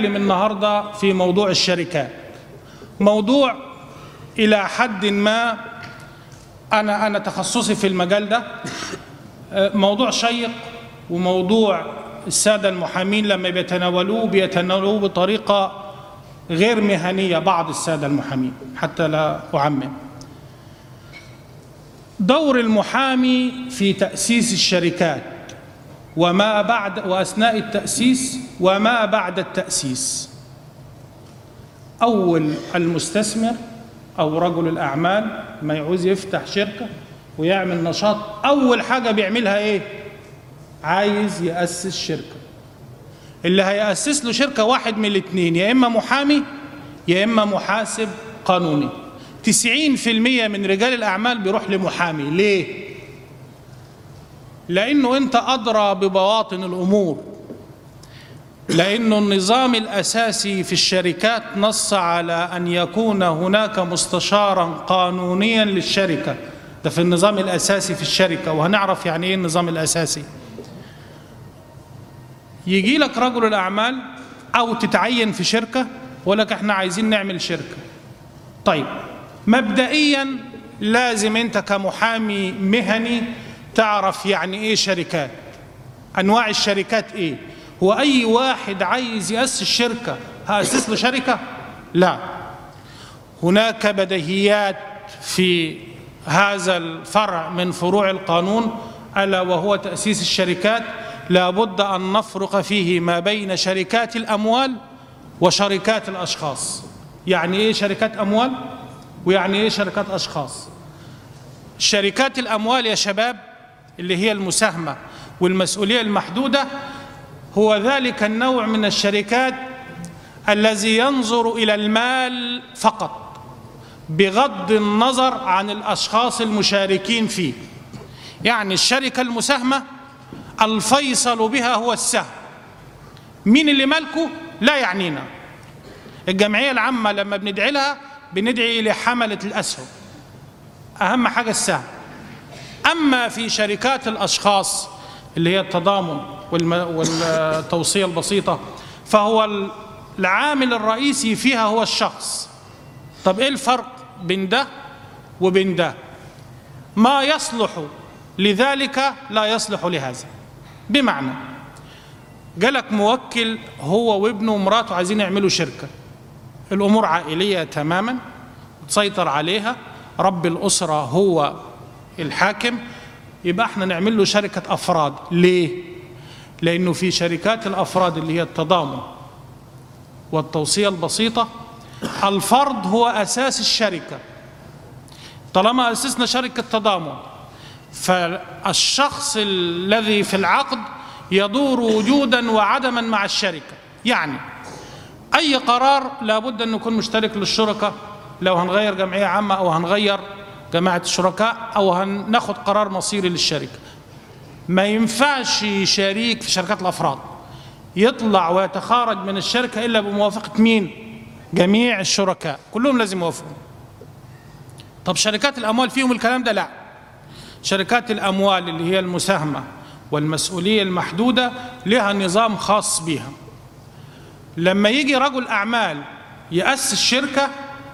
هنتكلم النهارده في موضوع الشركات موضوع الى حد ما انا انا تخصصي في المجال ده آه، موضوع شيق وموضوع الساده المحامين لما بيتناولوه بيتناولوه بطريقه غير مهنيه بعض الساده المحامين حتى لا اعمم دور المحامي في تاسيس الشركات وما بعد واثناء التاسيس وما بعد التاسيس اول المستثمر او رجل الاعمال ما يعوز يفتح شركه ويعمل نشاط اول حاجه بيعملها ايه عايز ياسس شركه اللي هياسس له شركه واحد من الاثنين يا اما محامي يا اما محاسب قانوني 90% من رجال الاعمال بيروح لمحامي ليه لانه انت ادرى ببواطن الامور لأن النظام الأساسي في الشركات نص على أن يكون هناك مستشارا قانونيا للشركة ده في النظام الأساسي في الشركة وهنعرف يعني إيه النظام الأساسي يجي لك رجل الأعمال أو تتعين في شركة ولك احنا عايزين نعمل شركة طيب مبدئيا لازم انت كمحامي مهني تعرف يعني ايه شركات انواع الشركات ايه هو اي واحد عايز ياسس شركه هاسس له شركه لا هناك بديهيات في هذا الفرع من فروع القانون الا وهو تاسيس الشركات لا بد ان نفرق فيه ما بين شركات الاموال وشركات الاشخاص يعني ايه شركات اموال ويعني ايه شركات اشخاص شركات الاموال يا شباب اللي هي المساهمه والمسؤوليه المحدوده هو ذلك النوع من الشركات الذي ينظر الى المال فقط بغض النظر عن الاشخاص المشاركين فيه يعني الشركه المساهمه الفيصل بها هو السهم مين اللي مالكه لا يعنينا الجمعيه العامه لما بندعي لها بندعي لحمله الاسهم اهم حاجه السهم اما في شركات الاشخاص اللي هي التضامن والتوصيه البسيطه فهو العامل الرئيسي فيها هو الشخص طب ايه الفرق بين ده وبين ده ما يصلح لذلك لا يصلح لهذا بمعنى جالك موكل هو وابنه ومراته عايزين يعملوا شركه الامور عائليه تماما تسيطر عليها رب الاسره هو الحاكم يبقى احنا نعمل له شركه افراد ليه لانه في شركات الافراد اللي هي التضامن والتوصيه البسيطه الفرد هو اساس الشركه طالما اسسنا شركه تضامن فالشخص الذي في العقد يدور وجودا وعدما مع الشركه يعني اي قرار لابد ان نكون مشترك للشركاء لو هنغير جمعيه عامه او هنغير جماعه الشركاء او هناخد قرار مصيري للشركه ما ينفعش شريك في شركات الافراد يطلع ويتخارج من الشركه الا بموافقه مين جميع الشركاء كلهم لازم يوافقوا طب شركات الاموال فيهم الكلام ده لا شركات الاموال اللي هي المساهمه والمسؤوليه المحدوده لها نظام خاص بها لما يجي رجل اعمال ياسس شركه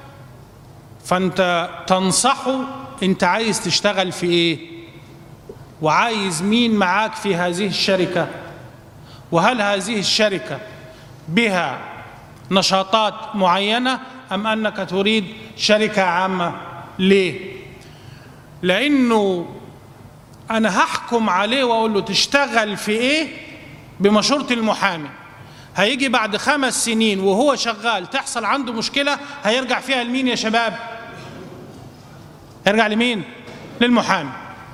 فانت تنصحه انت عايز تشتغل في ايه وعايز مين معاك في هذه الشركه وهل هذه الشركه بها نشاطات معينه ام انك تريد شركه عامه ليه لانه انا هحكم عليه واقول له تشتغل في ايه بمشوره المحامي هيجي بعد خمس سنين وهو شغال تحصل عنده مشكله هيرجع فيها لمين يا شباب يرجع لمين للمحامي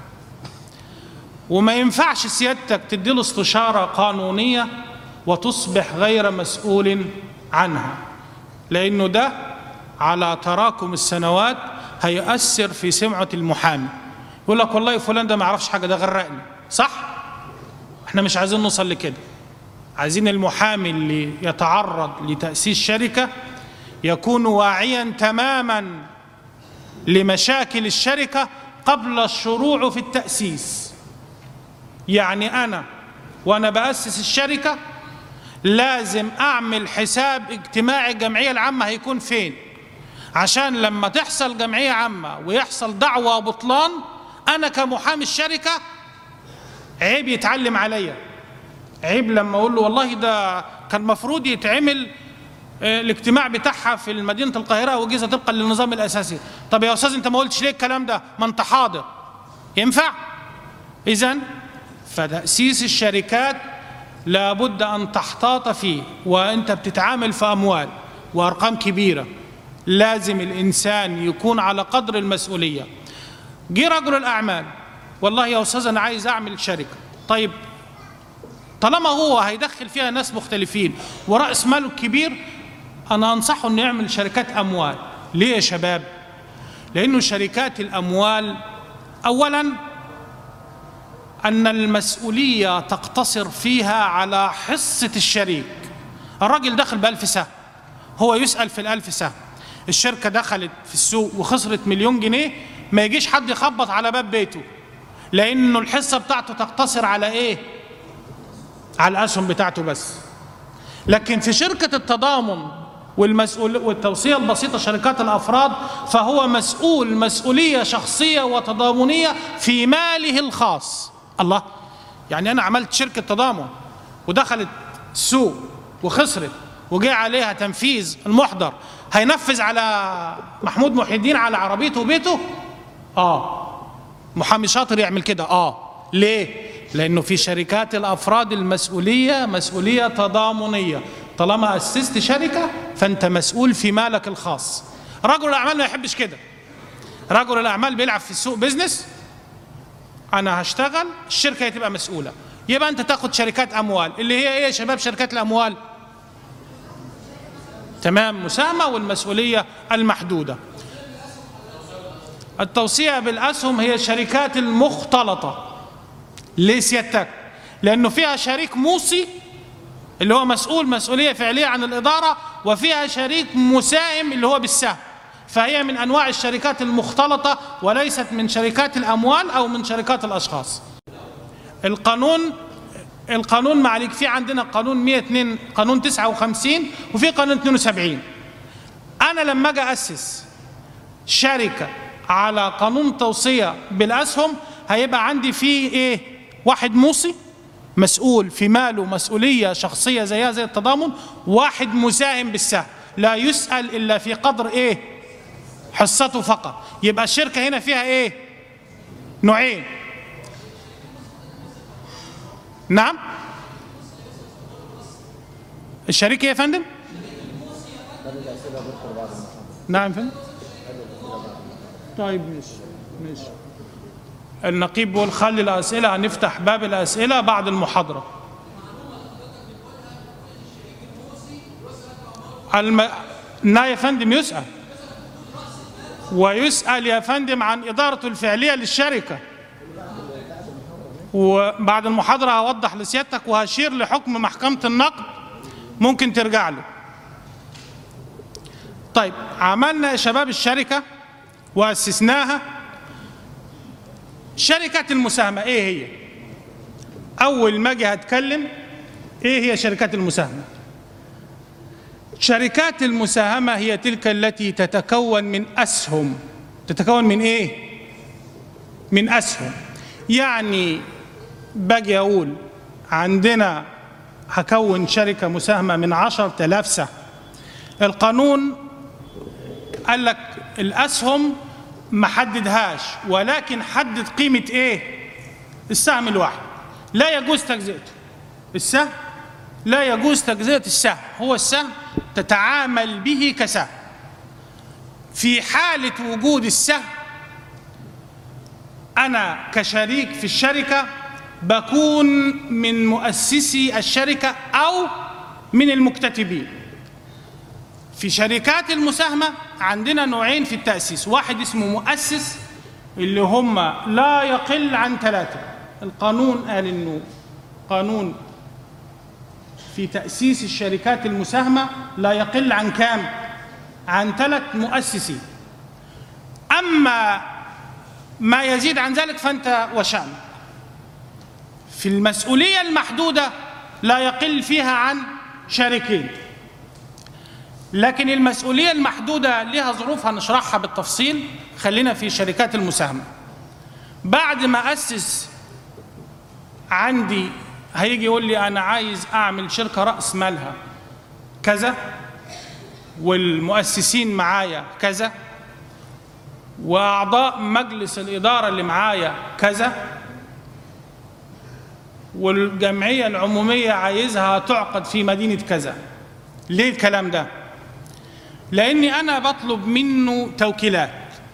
وما ينفعش سيادتك تديله استشاره قانونيه وتصبح غير مسؤول عنها لانه ده على تراكم السنوات هيؤثر في سمعه المحامي يقول لك والله فلان ده ما يعرفش حاجه ده غرقني صح احنا مش عايزين نوصل لكده عايزين المحامي اللي يتعرض لتاسيس شركه يكون واعيا تماما لمشاكل الشركه قبل الشروع في التاسيس يعني انا وانا باسس الشركه لازم اعمل حساب اجتماعي الجمعيه العامه هيكون فين عشان لما تحصل جمعيه عامه ويحصل دعوه بطلان انا كمحامي الشركه عيب يتعلم عليا عيب لما اقول له والله ده كان المفروض يتعمل آه، الاجتماع بتاعها في مدينه القاهره والجيزه طبقا للنظام الاساسي طب يا استاذ انت ما قلتش ليه الكلام ده ما انت حاضر ينفع اذا فتاسيس الشركات لابد ان تحتاط فيه وانت بتتعامل في اموال وارقام كبيره لازم الانسان يكون على قدر المسؤوليه جه رجل الاعمال والله يا استاذ انا عايز اعمل شركه طيب طالما هو هيدخل فيها ناس مختلفين وراس ماله كبير انا انصحه انه يعمل شركات اموال ليه يا شباب لانه شركات الاموال اولا ان المسؤوليه تقتصر فيها على حصه الشريك الراجل دخل بألف سهم هو يسأل في الألف سهم الشركة دخلت في السوق وخسرت مليون جنيه ما يجيش حد يخبط على باب بيته لأنه الحصة بتاعته تقتصر على إيه؟ على الأسهم بتاعته بس لكن في شركة التضامن والمسؤول والتوصية البسيطة شركات الأفراد فهو مسؤول مسؤولية شخصية وتضامنية في ماله الخاص الله يعني أنا عملت شركة تضامن ودخلت السوق وخسرت وجاء عليها تنفيذ المحضر هينفذ على محمود محي الدين على عربيته وبيته اه محامي شاطر يعمل كده اه ليه لانه في شركات الافراد المسؤوليه مسؤوليه تضامنيه طالما اسست شركه فانت مسؤول في مالك الخاص رجل الاعمال ما يحبش كده رجل الاعمال بيلعب في السوق بيزنس انا هشتغل الشركه تبقى مسؤوله يبقى انت تاخد شركات اموال اللي هي ايه يا شباب شركات الاموال تمام مساهمه والمسؤوليه المحدوده التوصيه بالاسهم هي الشركات المختلطه ليه سيادتك لانه فيها شريك موصي اللي هو مسؤول مسؤوليه فعليه عن الاداره وفيها شريك مساهم اللي هو بالسهم فهي من انواع الشركات المختلطه وليست من شركات الاموال او من شركات الاشخاص القانون القانون ما عليك في عندنا قانون 102 قانون 59 وفي قانون 72 انا لما اجي اسس شركه على قانون توصيه بالاسهم هيبقى عندي فيه ايه واحد موصي مسؤول في ماله مسؤوليه شخصيه زيها زي التضامن واحد مساهم بالسهم لا يسال الا في قدر ايه حصته فقط يبقى الشركه هنا فيها ايه نوعين نعم الشريك ايه يا فندم نعم يا فندم طيب ماشي ماشي النقيب بيقول خلي الاسئله هنفتح باب الاسئله بعد المحاضره الم... لا يا فندم يسال ويسال يا فندم عن ادارته الفعليه للشركه وبعد المحاضرة هوضح لسيادتك وهشير لحكم محكمة النقد ممكن ترجع له طيب عملنا يا شباب الشركة وأسسناها شركة المساهمة إيه هي؟ أول ما أجي هتكلم إيه هي شركات المساهمة؟ شركات المساهمة هي تلك التي تتكون من أسهم تتكون من إيه؟ من أسهم يعني باجي أقول عندنا هكون شركة مساهمة من عشر تلاف سهم القانون قال لك الأسهم ما حددهاش ولكن حدد قيمة إيه السهم الواحد لا يجوز تجزئته السهم لا يجوز تجزئة السهم هو السهم تتعامل به كسهم في حالة وجود السهم أنا كشريك في الشركة بكون من مؤسسي الشركة أو من المكتتبين في شركات المساهمة عندنا نوعين في التأسيس واحد اسمه مؤسس اللي هم لا يقل عن ثلاثة القانون قال إنه قانون في تأسيس الشركات المساهمة لا يقل عن كام؟ عن ثلاث مؤسسين أما ما يزيد عن ذلك فأنت وشأن في المسؤولية المحدودة لا يقل فيها عن شريكين لكن المسؤولية المحدودة لها ظروف هنشرحها بالتفصيل خلينا في شركات المساهمة بعد ما أسس عندي هيجي يقول لي أنا عايز أعمل شركة رأس مالها كذا والمؤسسين معايا كذا وأعضاء مجلس الإدارة اللي معايا كذا والجمعية العمومية عايزها تعقد في مدينة كذا ليه الكلام ده؟ لأني أنا بطلب منه توكيلات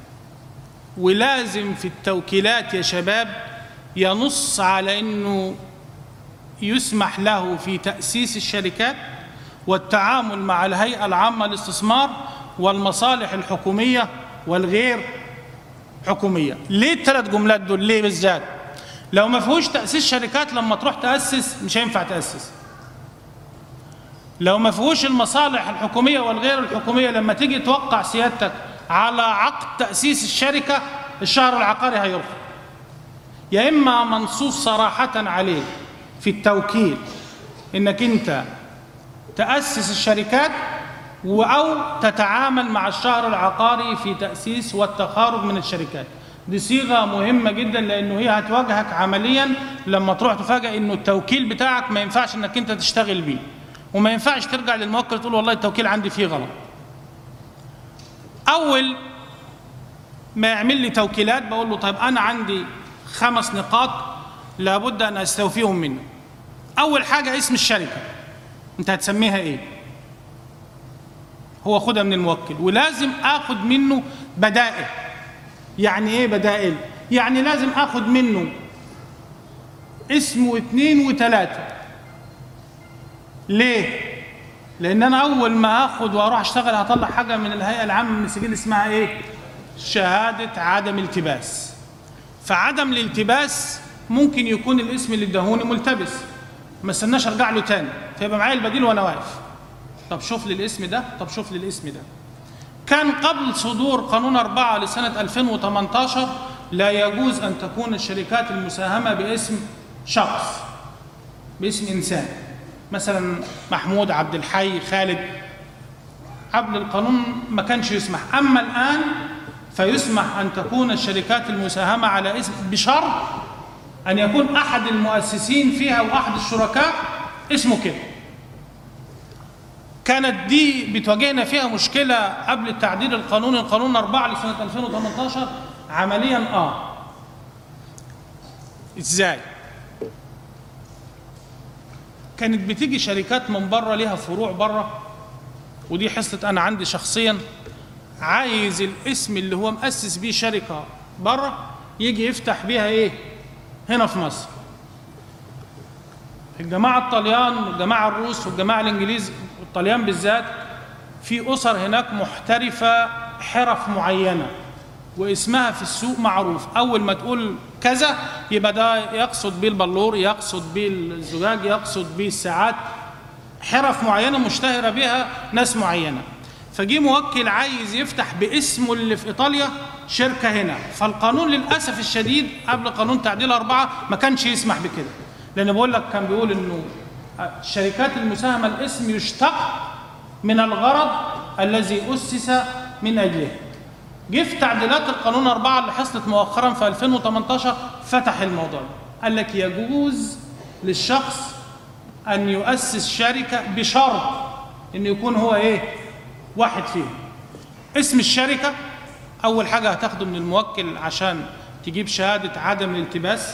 ولازم في التوكيلات يا شباب ينص على أنه يسمح له في تأسيس الشركات والتعامل مع الهيئة العامة للاستثمار والمصالح الحكومية والغير حكومية ليه الثلاث جملات دول ليه بالذات لو ما فيهوش تأسيس شركات لما تروح تأسس مش هينفع تأسس لو ما فيهوش المصالح الحكومية والغير الحكومية لما تيجي توقع سيادتك على عقد تأسيس الشركة الشهر العقاري هيرفض يا إما منصوص صراحة عليه في التوكيل إنك أنت تأسس الشركات أو تتعامل مع الشهر العقاري في تأسيس والتخارج من الشركات دي صيغة مهمة جدا لأنه هي هتواجهك عمليا لما تروح تفاجأ إنه التوكيل بتاعك ما ينفعش إنك أنت تشتغل بيه وما ينفعش ترجع للموكل تقول والله التوكيل عندي فيه غلط أول ما يعمل لي توكيلات بقول له طيب أنا عندي خمس نقاط لابد أن أستوفيهم منه أول حاجة اسم الشركة أنت هتسميها إيه هو خدها من الموكل ولازم آخد منه بدائل يعني إيه بدائل يعني لازم آخد منه اسم واثنين وثلاثة ليه لأن أنا أول ما آخد وأروح أشتغل هطلع حاجة من الهيئة العامة من السجل اسمها إيه شهادة عدم التباس فعدم الالتباس ممكن يكون الاسم اللي اداهوني ملتبس ما استناش ارجع له تاني فيبقى معايا البديل وانا واقف طب شوف لي الاسم ده طب شوف لي الاسم ده كان قبل صدور قانون أربعة لسنة 2018 لا يجوز أن تكون الشركات المساهمة باسم شخص باسم إنسان مثلا محمود عبد الحي خالد قبل القانون ما كانش يسمح أما الآن فيسمح أن تكون الشركات المساهمة على اسم بشرط أن يكون أحد المؤسسين فيها وأحد الشركاء اسمه كده كانت دي بتواجهنا فيها مشكلة قبل التعديل القانوني القانون 4 لسنة 2018 عمليا آه إزاي؟ كانت بتيجي شركات من بره ليها فروع بره ودي حصلت أنا عندي شخصيا عايز الاسم اللي هو مؤسس بيه شركة بره يجي يفتح بيها إيه؟ هنا في مصر الجماعة الطليان والجماعة الروس والجماعة الإنجليز والطليان بالذات في أسر هناك محترفة حرف معينة واسمها في السوق معروف أول ما تقول كذا يبقى ده يقصد بيه البلور يقصد بيه الزجاج يقصد بيه الساعات حرف معينة مشتهرة بها ناس معينة فجي موكل عايز يفتح باسمه اللي في إيطاليا شركة هنا فالقانون للأسف الشديد قبل قانون تعديل أربعة ما كانش يسمح بكده لأن بقول لك كان بيقول إنه الشركات المساهمة الاسم يشتق من الغرض الذي أسس من أجله جه في تعديلات القانون أربعة اللي حصلت مؤخرا في 2018 فتح الموضوع قال لك يجوز للشخص أن يؤسس شركة بشرط إنه يكون هو إيه؟ واحد فيهم اسم الشركة أول حاجة هتاخده من الموكل عشان تجيب شهادة عدم الالتباس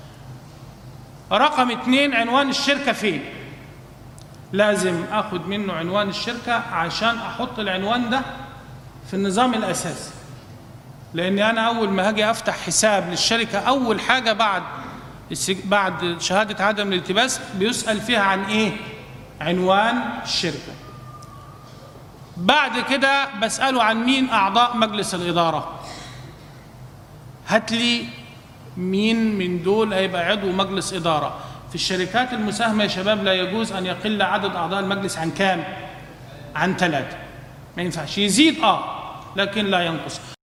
رقم اتنين عنوان الشركة فين لازم اخد منه عنوان الشركة عشان احط العنوان ده في النظام الاساسي لان انا اول ما هاجي افتح حساب للشركة اول حاجة بعد بعد شهادة عدم الالتباس بيسأل فيها عن ايه عنوان الشركة بعد كده بسأله عن مين اعضاء مجلس الادارة هات لي مين من دول هيبقى عضو مجلس إدارة في الشركات المساهمة يا شباب لا يجوز أن يقل عدد أعضاء المجلس عن كام؟ عن ثلاثة ما ينفعش يزيد آه لكن لا ينقص